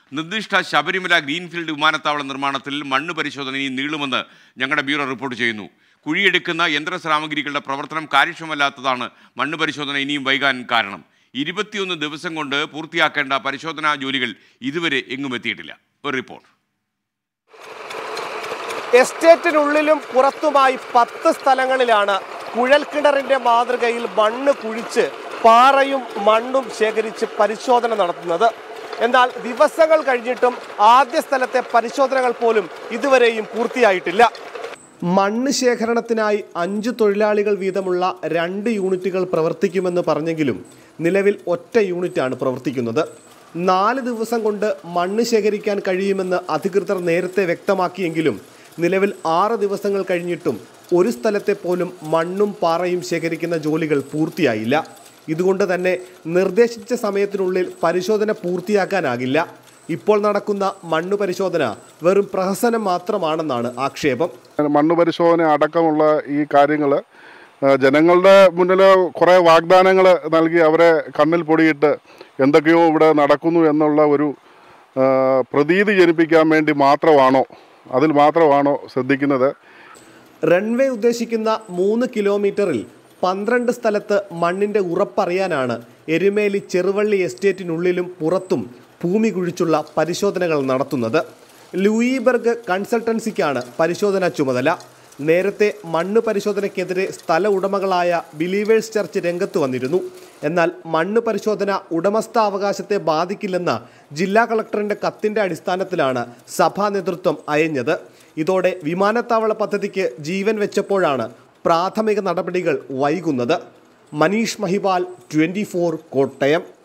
നിർദ്ദിഷ്ട ശബരിമല ഗ്രീൻഫീൽഡ് വിമാനത്താവള നിർമ്മാണത്തിൽ മണ്ണ് പരിശോധന ഇനി നീളുമെന്ന് ഞങ്ങളുടെ ബ്യൂറോ റിപ്പോർട്ട് ചെയ്യുന്നു കുഴിയെടുക്കുന്ന യന്ത്ര സാമഗ്രികളുടെ പ്രവർത്തനം കാര്യക്ഷമല്ലാത്തതാണ് മണ്ണ് പരിശോധന ഇനിയും വൈകാൻ കാരണം ഇരുപത്തിയൊന്ന് ദിവസം കൊണ്ട് പൂർത്തിയാക്കേണ്ട പരിശോധനാ ജോലികൾ ഇതുവരെ എങ്ങും എത്തിയിട്ടില്ല ഒരു റിപ്പോർട്ട് എസ്റ്റേറ്റിനുള്ളിലും പുറത്തുമായി പത്ത് സ്ഥലങ്ങളിലാണ് കുഴൽക്കിണറിന്റെ മാതൃകയിൽ മണ്ണ് കുഴിച്ച് പാറയും മണ്ണും ശേഖരിച്ച് പരിശോധന നടത്തുന്നത് എന്നാൽ ദിവസങ്ങൾ കഴിഞ്ഞിട്ടും ആദ്യ സ്ഥലത്തെ പരിശോധനകൾ പോലും ഇതുവരെയും പൂർത്തിയായിട്ടില്ല മണ്ണ് ശേഖരണത്തിനായി അഞ്ച് തൊഴിലാളികൾ വീതമുള്ള രണ്ട് യൂണിറ്റുകൾ പ്രവർത്തിക്കുമെന്ന് പറഞ്ഞെങ്കിലും നിലവിൽ ഒറ്റ യൂണിറ്റാണ് പ്രവർത്തിക്കുന്നത് നാല് ദിവസം കൊണ്ട് മണ്ണ് ശേഖരിക്കാൻ കഴിയുമെന്ന് അധികൃതർ നേരത്തെ വ്യക്തമാക്കിയെങ്കിലും നിലവിൽ ആറ് ദിവസങ്ങൾ കഴിഞ്ഞിട്ടും ഒരു സ്ഥലത്തെ പോലും മണ്ണും പാറയും ശേഖരിക്കുന്ന ജോലികൾ പൂർത്തിയായില്ല ഇതുകൊണ്ട് തന്നെ നിർദ്ദേശിച്ച സമയത്തിനുള്ളിൽ പരിശോധന പൂർത്തിയാക്കാനാകില്ല ഇപ്പോൾ നടക്കുന്ന മണ്ണ് പരിശോധന വെറും പ്രഹസനം മാത്രമാണെന്നാണ് ആക്ഷേപം മണ്ണ് പരിശോധന അടക്കമുള്ള ഈ കാര്യങ്ങൾ ജനങ്ങളുടെ മുന്നിൽ കുറേ വാഗ്ദാനങ്ങൾ നൽകി അവരെ കണ്ണിൽ പൊടിയിട്ട് എന്തൊക്കെയോ ഇവിടെ നടക്കുന്നു എന്നുള്ള ഒരു ആ, പ്രതീതി ജനിപ്പിക്കാൻ വേണ്ടി മാത്രമാണോ അതിൽ മാത്രമാണോ ശ്രദ്ധിക്കുന്നത് റൺവേ ഉദ്ദേശിക്കുന്ന മൂന്ന് കിലോമീറ്ററിൽ പന്ത്രണ്ട് സ്ഥലത്ത് മണ്ണിന്റെ ഉറപ്പറിയാനാണ് എരുമേലി ചെറുവള്ളി എസ്റ്റേറ്റിനുള്ളിലും പുറത്തും ഭൂമി കുഴിച്ചുള്ള പരിശോധനകൾ നടത്തുന്നത് ലൂയിബർഗ് കൺസൾട്ടൻസിക്കാണ് പരിശോധനാ ചുമതല നേരത്തെ മണ്ണ് പരിശോധനയ്ക്കെതിരെ സ്ഥല ഉടമകളായ ബിലീവേഴ്സ് ചർച്ച് രംഗത്ത് വന്നിരുന്നു എന്നാൽ മണ്ണ് പരിശോധന ഉടമസ്ഥാവകാശത്തെ ബാധിക്കില്ലെന്ന ജില്ലാ കളക്ടറിന്റെ കത്തിന്റെ അടിസ്ഥാനത്തിലാണ് സഭാ നേതൃത്വം അയഞ്ഞത് ഇതോടെ വിമാനത്താവള പദ്ധതിക്ക് ജീവൻ വെച്ചപ്പോഴാണ് പ്രാഥമിക നടപടികൾ വൈകുന്നത് മനീഷ് മഹിപാൽ ട്വൻറ്റി കോട്ടയം